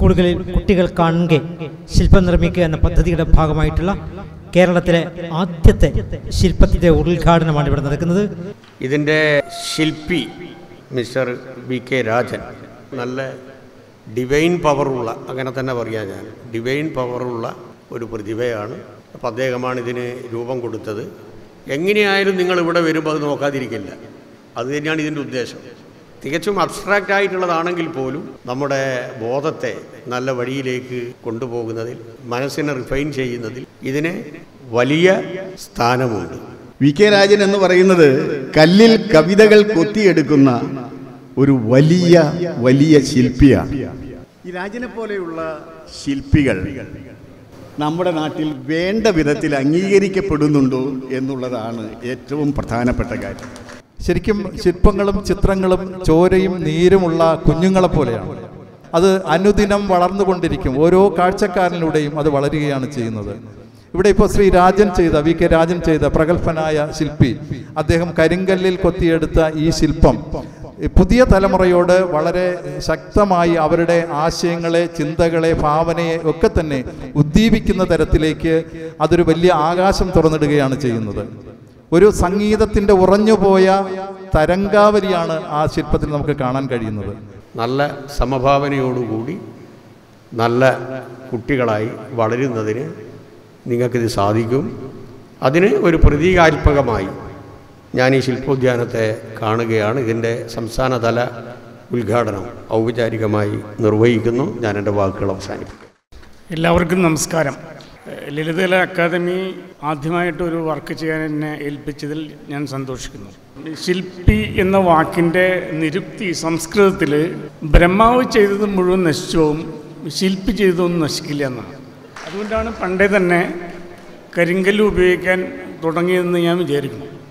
സ്കൂളുകളിൽ കുട്ടികൾ കാണുക ശില്പം നിർമ്മിക്കുക എന്ന പദ്ധതിയുടെ ഭാഗമായിട്ടുള്ള കേരളത്തിലെ ആദ്യത്തെ ശില്പത്തിൻ്റെ ഉദ്ഘാടനമാണ് ഇവിടെ നടക്കുന്നത് ഇതിൻ്റെ ശില്പി മിസ്റ്റർ വി കെ രാജൻ നല്ല ഡിവൈൻ പവറുള്ള അങ്ങനെ തന്നെ പറയാം ഞാൻ ഡിവൈൻ പവറുള്ള ഒരു പ്രതിഭയാണ് അപ്പോൾ അദ്ദേഹമാണ് ഇതിന് രൂപം കൊടുത്തത് എങ്ങനെയായാലും നിങ്ങൾ ഇവിടെ വരുമ്പോൾ അത് നോക്കാതിരിക്കില്ല അത് തന്നെയാണ് ഇതിൻ്റെ ഉദ്ദേശം തികച്ചും അബ്സ്ട്രാക്റ്റ് ആയിട്ടുള്ളതാണെങ്കിൽ പോലും നമ്മുടെ ബോധത്തെ നല്ല വഴിയിലേക്ക് കൊണ്ടുപോകുന്നതിൽ മനസ്സിനെ റിഫൈൻ ചെയ്യുന്നതിൽ ഇതിന് വലിയ സ്ഥാനമുണ്ട് വി കെ രാജൻ എന്ന് പറയുന്നത് കല്ലിൽ കവിതകൾ കൊത്തിയെടുക്കുന്ന ഒരു വലിയ വലിയ ശില്പിയാണ് ഈ രാജനെ പോലെയുള്ള ശില്പികൾ നമ്മുടെ നാട്ടിൽ വേണ്ട വിധത്തിൽ അംഗീകരിക്കപ്പെടുന്നുണ്ടോ എന്നുള്ളതാണ് ഏറ്റവും പ്രധാനപ്പെട്ട കാര്യം ശരിക്കും ശില്പങ്ങളും ചിത്രങ്ങളും ചോരയും നീരുമുള്ള കുഞ്ഞുങ്ങളെ പോലെയാണ് അത് അനുദിനം വളർന്നുകൊണ്ടിരിക്കും ഓരോ കാഴ്ചക്കാരനിലൂടെയും അത് വളരുകയാണ് ചെയ്യുന്നത് ഇവിടെ ഇപ്പോൾ ശ്രീ രാജൻ ചെയ്ത വി കെ രാജൻ ചെയ്ത പ്രഗത്ഭനായ ശില്പി അദ്ദേഹം കരിങ്കല്ലിൽ കൊത്തിയെടുത്ത ഈ ശില്പം ഈ പുതിയ തലമുറയോട് വളരെ ശക്തമായി അവരുടെ ആശയങ്ങളെ ചിന്തകളെ ഭാവനയെ ഒക്കെ തന്നെ ഉദ്ദീപിക്കുന്ന തരത്തിലേക്ക് അതൊരു വലിയ ആകാശം തുറന്നിടുകയാണ് ചെയ്യുന്നത് ഒരു സംഗീതത്തിന്റെ ഉറഞ്ഞുപോയ തരംഗാവലിയാണ് ആ ശില്പത്തിൽ നമുക്ക് കാണാൻ കഴിയുന്നത് നല്ല സമഭാവനയോടുകൂടി നല്ല കുട്ടികളായി വളരുന്നതിന് നിങ്ങൾക്കിത് സാധിക്കും അതിന് ഒരു പ്രതീകാത്മകമായി ഞാൻ ഈ ശില്പോദ്യാനത്തെ കാണുകയാണ് ഇതിൻ്റെ സംസ്ഥാനതല ഉദ്ഘാടനം ഔപചാരികമായി നിർവഹിക്കുന്നു ഞാൻ എൻ്റെ വാക്കുകൾ അവസാനിപ്പിക്കും എല്ലാവർക്കും നമസ്കാരം ഏഹ് ലളിതകല അക്കാദമി ആദ്യമായിട്ട് ഒരു വർക്ക് ചെയ്യാൻ എന്നെ ഏൽപ്പിച്ചതിൽ ഞാൻ സന്തോഷിക്കുന്നു ശില്പി എന്ന വാക്കിൻ്റെ നിരുക്തി സംസ്കൃതത്തിൽ ബ്രഹ്മാവ് ചെയ്തത് മുഴുവൻ നശിച്ചു പോകും ശില്പി ചെയ്തതൊന്നും നശിക്കില്ല എന്നാണ് അതുകൊണ്ടാണ് പണ്ടേ തന്നെ കരിങ്കല്ല് ഉപയോഗിക്കാൻ തുടങ്ങിയതെന്ന് ഞാൻ വിചാരിക്കുന്നു